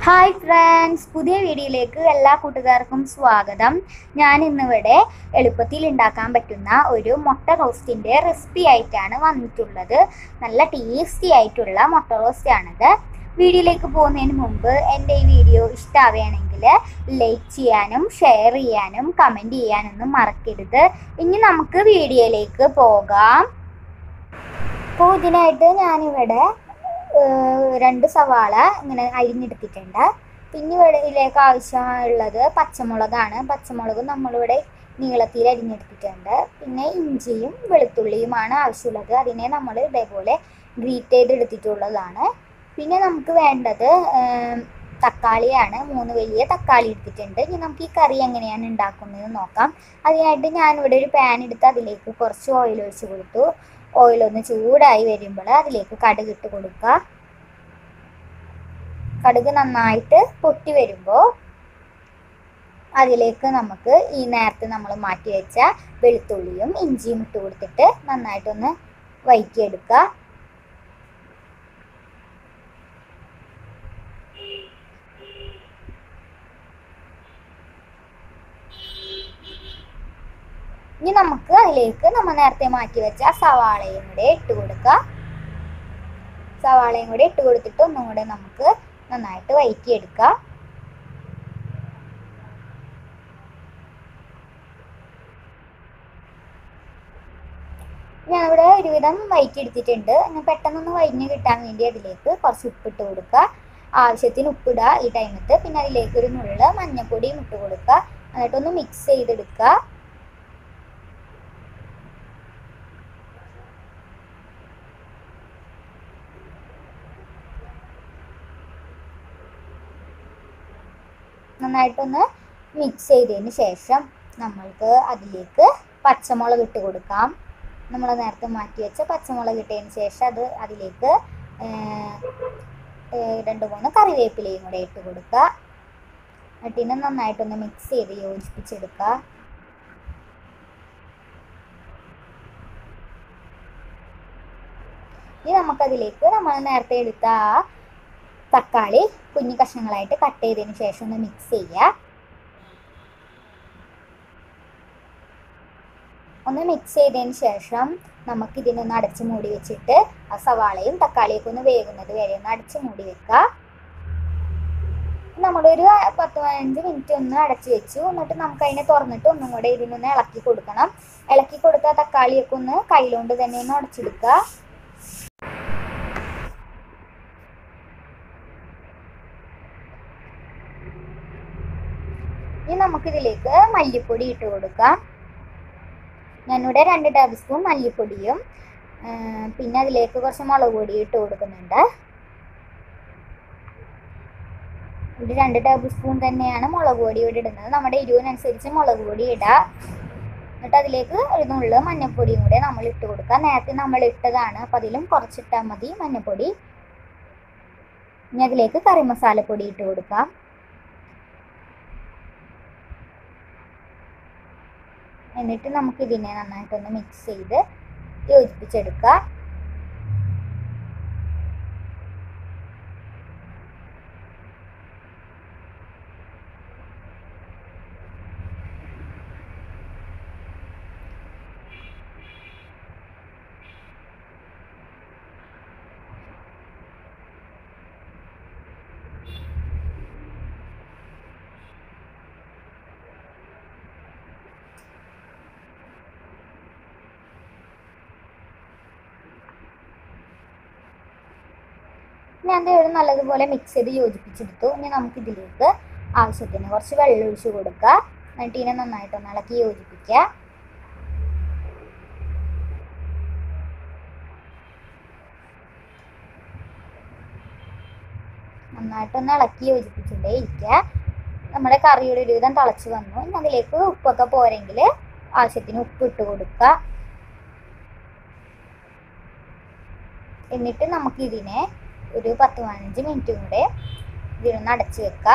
hi friends പുതിയ വീഡിയോയിലേക്ക് എല്ലാ കൂട്ടുകാർക്കും സ്വാഗതം ഞാൻ ഇന്നിവിടെ എളുപ്പത്തിൽ ഉണ്ടാക്കാൻ പറ്റുന്ന ഒരു മുട്ട റോസ്റ്റിൻ്റെ റെസിപ്പി ആയിട്ടാണ് വന്നിട്ടുള്ളത് നല്ല ടേസ്റ്റി ആയിട്ടുള്ള മുട്ട റോസ്റ്റ് ആണിത് വീഡിയോയിലേക്ക് പോകുന്നതിന് മുമ്പ് എൻ്റെ ഈ വീഡിയോ ഇഷ്ടമാവുകയാണെങ്കിൽ ലൈക്ക് ചെയ്യാനും ഷെയർ ചെയ്യാനും കമൻറ്റ് ചെയ്യാനൊന്നും മറക്കരുത് ഇനി നമുക്ക് വീഡിയോയിലേക്ക് പോകാം അപ്പോൾ ഇതിനായിട്ട് ഞാനിവിടെ ഏഹ് രണ്ട് സവാള ഇങ്ങനെ അരിഞ്ഞെടുത്തിട്ടുണ്ട് പിന്നെ ഇവിടെ ഇതിലേക്ക് ആവശ്യമുള്ളത് പച്ചമുളകാണ് പച്ചമുളക് നമ്മളിവിടെ നീളത്തിൽ അരിഞ്ഞെടുത്തിട്ടുണ്ട് പിന്നെ ഇഞ്ചിയും വെളുത്തുള്ളിയുമാണ് ആവശ്യമുള്ളത് അതിനെ നമ്മൾ ഇതേപോലെ ഗ്രീറ്റ് ചെയ്തെടുത്തിട്ടുള്ളതാണ് പിന്നെ നമുക്ക് വേണ്ടത് ഏം, തക്കാളിയാണ് മൂന്ന് വലിയ തക്കാളി എടുത്തിട്ടുണ്ട് ഇനി നമുക്ക് ഈ കറി എങ്ങനെയാണ് ഉണ്ടാക്കുന്നത് നോക്കാം അതിനായിട്ട് ഞാനിവിടെ ഒരു പാൻ എടുത്ത് അതിലേക്ക് കുറച്ച് ഓയിൽ ഒഴിച്ച് കൊടുത്തു ഓയിൽ ഒന്ന് ചൂടായി വരുമ്പോൾ അതിലേക്ക് കടുക് ഇട്ട് കൊടുക്കുക കടുക് നന്നായിട്ട് പൊട്ടി വരുമ്പോൾ അതിലേക്ക് നമുക്ക് ഈ നേരത്തെ നമ്മൾ മാറ്റി വെച്ച വെളുത്തുള്ളിയും ഇഞ്ചിയും ഇട്ട് കൊടുത്തിട്ട് നന്നായിട്ടൊന്ന് വഴറ്റിയെടുക്കുക ഇനി നമുക്ക് അതിലേക്ക് നമ്മൾ നേരത്തെ മാറ്റി വെച്ച സവാളയും കൂടെ ഇട്ട് കൊടുക്കുക സവാളയും കൂടെ ഇട്ട് കൊടുത്തിട്ട് ഒന്നും കൂടെ നമുക്ക് നന്നായിട്ട് വഴറ്റിയെടുക്കുക ഞാനിവിടെ ഒരുവിധം വഴറ്റിയെടുത്തിട്ടുണ്ട് ഞാൻ പെട്ടെന്നൊന്ന് വഴിഞ്ഞ് കിട്ടാൻ വേണ്ടി അതിലേക്ക് കുറച്ച് ഉപ്പിട്ട് കൊടുക്കുക ആവശ്യത്തിന് ഉപ്പിടുക ഈ ടൈമത്ത് പിന്നെ അതിലേക്ക് ഒരു നുള്ള് മഞ്ഞൾപ്പൊടിയും ഇട്ട് കൊടുക്കുക എന്നിട്ടൊന്ന് മിക്സ് ചെയ്തെടുക്കുക നന്നായിട്ടൊന്ന് മിക്സ് ചെയ്തതിന് ശേഷം നമ്മൾക്ക് അതിലേക്ക് പച്ചമുളക് ഇട്ട് കൊടുക്കാം നമ്മൾ നേരത്തെ മാറ്റി വെച്ച പച്ചമുളക് ഇട്ടതിന് ശേഷം അത് അതിലേക്ക് ഏർ, ഏർ, രണ്ട് മൂന്ന് കറിവേപ്പിലയും കൂടെ ഇട്ട് കൊടുക്കുക എന്നിട്ടിനെ നന്നായിട്ടൊന്ന് മിക്സ് ചെയ്ത് യോജിപ്പിച്ചെടുക്കുക ഇനി നമുക്കതിലേക്ക് നമ്മൾ നേരത്തെ എടുത്ത ആ തക്കാളി കുഞ്ഞു കഷ്ണങ്ങളായിട്ട് കട്ട് ചെയ്തതിന് ശേഷം ഒന്ന് മിക്സ് ചെയ്യുക ഒന്ന് മിക്സ് ചെയ്തതിന് ശേഷം നമുക്ക് ഇതിനൊന്ന് അടച്ച് മൂടി വെച്ചിട്ട് ആ സവാളയും തക്കാളിയൊക്കെ ഒന്ന് വേകുന്നത് വരെ ഒന്ന് അടച്ച് മൂടി വെക്കുക നമ്മളൊരു പത്ത് പതിനഞ്ച് മിനിറ്റ് ഒന്ന് അടച്ച് വെച്ചു എന്നിട്ട് നമുക്ക് അതിനെ തുറന്നിട്ട് ഒന്നും കൂടെ ഇതിനൊന്ന് ഇളക്കി കൊടുക്കണം ഇളക്കി കൊടുത്ത തക്കാളിയൊക്കെ ഒന്ന് കയ്യിലുകൊണ്ട് തന്നെ ഒന്ന് ഉടച്ചെടുക്കുക ഇനി നമുക്കിതിലേക്ക് മല്ലിപ്പൊടി ഇട്ട് കൊടുക്കാം ഞാനിവിടെ രണ്ട് ടേബിൾ സ്പൂൺ മല്ലിപ്പൊടിയും ആ, പിന്നെ അതിലേക്ക് കുറച്ച് മുളക് പൊടി ഇട്ട് കൊടുക്കുന്നുണ്ട് ഇവിടെ രണ്ട് ടേബിൾ സ്പൂൺ തന്നെയാണ് മുളക് പൊടി ഇവിടെ ഇടുന്നത് നമ്മുടെ എരിവിനനുസരിച്ച് മുളക് പൊടി ഇടുക എന്നിട്ട് അതിലേക്ക് ഒരു നുള്ള് മഞ്ഞൾപ്പൊടിയും കൂടെ നമ്മൾ ഇട്ട് കൊടുക്കുക നേരത്തെ നമ്മൾ ഇട്ടതാണ് അപ്പം അതിലും കുറച്ചിട്ടാൽ മതി മഞ്ഞൾപ്പൊടി ഇനി അതിലേക്ക് കറി മസാലപ്പൊടി ഇട്ട് കൊടുക്കാം എന്നിട്ട് നമുക്ക് ഇതിനെ നന്നായിട്ടൊന്ന് മിക്സ് ചെയ്ത് യോജിപ്പിച്ചെടുക്കുക ഞാൻ ദേ ഇവിടെ നല്ലതുപോലെ മിക്സ് ചെയ്ത് യോജിപ്പിച്ചെടുത്തു ഇനി നമുക്ക് ഇതിലേക്ക് ആവശ്യത്തിന് കുറച്ച് വെള്ളം ഒഴിച്ച് കൊടുക്കുക എന്നിട്ട് ഇതിനെ നന്നായിട്ടൊന്ന് ഇളക്കി യോജിപ്പിക്കുക നന്നായിട്ടൊന്ന് ഇളക്കി യോജിപ്പിച്ചുകൊണ്ടേ ഇരിക്കുക നമ്മുടെ കറിയുടെ ഒരുവിധം തിളച്ച് വന്നു ഇനി അതിലേക്ക് ഉപ്പൊക്കെ പോരെങ്കിൽ ആവശ്യത്തിന് ഉപ്പ് ഇട്ട് കൊടുക്കുക എന്നിട്ട് നമുക്കിതിനെ ഒരു പത്ത് പതിനഞ്ച് മിനിറ്റും കൂടെ ഇതിനൊന്ന് അടച്ചു വെക്കുക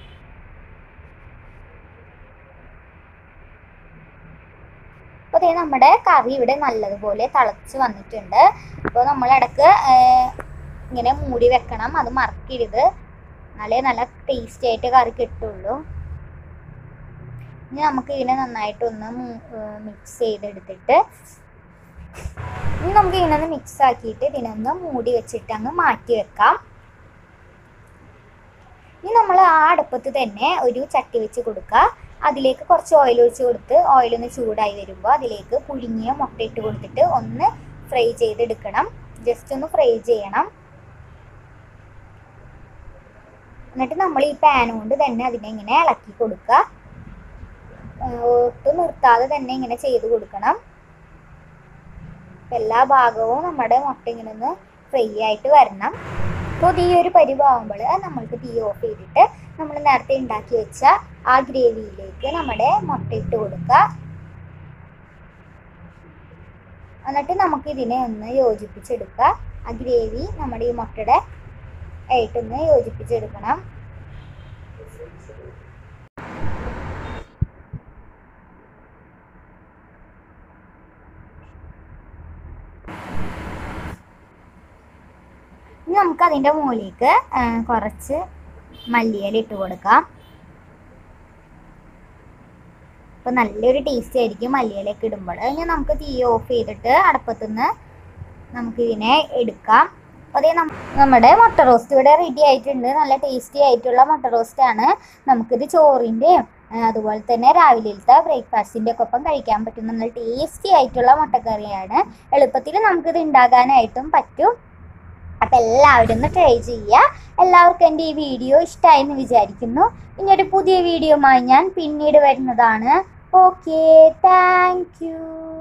അപ്പോൾ അതേ നമ്മൾ നമ്മുടെ കറി ഇവിടെ നല്ലതുപോലെ തിളച്ച് വന്നിട്ടുണ്ട് അപ്പോൾ നമ്മൾ ഇടക്ക് ആ, ഇങ്ങനെ മൂടി വെക്കണം അത് മറക്കരുത് എന്നാലേ നല്ല ടേസ്റ്റി ആയിട്ട് കറി കിട്ടുള്ളൂ ഇനി നമുക്ക് ഇതിനെ നന്നായിട്ടൊന്ന് മിക്സ് ചെയ്തെടുത്തിട്ട് ഇനി നമുക്ക് ഇതിനൊന്ന് മിക്സ് ആക്കിയിട്ട് ഇതിനൊന്ന് മൂടി വെച്ചിട്ട് അങ്ങ് മാറ്റി വെക്കാം ഇനി നമ്മൾ ആ അടുപ്പത്ത് തന്നെ ഒരു ചട്ടി വെച്ച് കൊടുക്കുക അതിലേക്ക് കുറച്ച് ഓയിൽ ഒഴിച്ച് കൊടുത്ത് ഓയിൽ ഒന്ന് ചൂടായി വരുമ്പോൾ അതിലേക്ക് പുഴുങ്ങിയ മുട്ട ഇട്ട് കൊടുത്തിട്ട് ഒന്ന് ഫ്രൈ ചെയ്തെടുക്കണം ജസ്റ്റ് ഒന്ന് ഫ്രൈ ചെയ്യണം എന്നിട്ട് നമ്മൾ ഈ പാൻ കൊണ്ട് തന്നെ അതിനെ ഇങ്ങനെ ഇളക്കി കൊടുക്കുക ഏഹ് ഒട്ടും നിർത്താതെ തന്നെ ഇങ്ങനെ ചെയ്ത് കൊടുക്കണം എല്ലാ ഭാഗവും നമ്മുടെ മുട്ട ഇങ്ങനെ ഒന്ന് ഫ്രൈ ആയിട്ട് വരണം അപ്പോൾ ഈ ഒരു പരിവാകുമ്പോൾ നമ്മൾക്ക് തീ ഓഫ് ചെയ്തിട്ട് നമ്മൾ നേരത്തെ ഉണ്ടാക്കി വെച്ച ആ ഗ്രേവിയിലേക്ക് നമ്മുടെ മുട്ട ഇട്ട് കൊടുക്കുക എന്നിട്ട് നമുക്ക് ഇതിനെ ഒന്ന് യോജിപ്പിച്ചെടുക്കുക ആ ഗ്രേവി നമ്മുടെ ഈ മുട്ടയുടെ ആയിട്ടൊന്ന് യോജിപ്പിച്ചെടുക്കണം ഇനി നമുക്ക് അതിൻ്റെ മുകളിലേക്ക് ആ, കുറച്ച് മല്ലിയില ഇട്ട് കൊടുക്കാം അപ്പോൾ നല്ലൊരു ടേസ്റ്റ് ആയിരിക്കും മല്ലിയിലൊക്കെ ഇടുമ്പോൾ ഇനി നമുക്ക് തീ ഓഫ് ചെയ്തിട്ട് അടുപ്പത്തുനിന്ന് നമുക്കിതിനെ എടുക്കാം അപ്പോൾ അതേ നം- നമ്മുടെ മുട്ട റോസ്റ്റ് ഇവിടെ റെഡി ആയിട്ടുണ്ട് നല്ല ടേസ്റ്റി ആയിട്ടുള്ള മുട്ട റോസ്റ്റ് ആണ് നമുക്കിത് ചോറിൻ്റെയും അതുപോലെ തന്നെ രാവിലത്തെ ബ്രേക്ക്ഫാസ്റ്റിൻ്റെ ഒക്കെ ഒപ്പം കഴിക്കാൻ പറ്റുന്ന നല്ല ടേസ്റ്റി ആയിട്ടുള്ള മുട്ടക്കറിയാണ് എളുപ്പത്തിൽ നമുക്കിത് ഉണ്ടാക്കാനായിട്ടും പറ്റും അപ്പം എല്ലാവരും ഒന്ന് ട്രൈ ചെയ്യുക എല്ലാവർക്കും എൻ്റെ ഈ വീഡിയോ ഇഷ്ടമായി എന്ന് വിചാരിക്കുന്നു ഇനി ഒരു പുതിയ വീഡിയോയുമായി ഞാൻ പിന്നീട് വരുന്നതാണ് ഓക്കെ താങ്ക് യു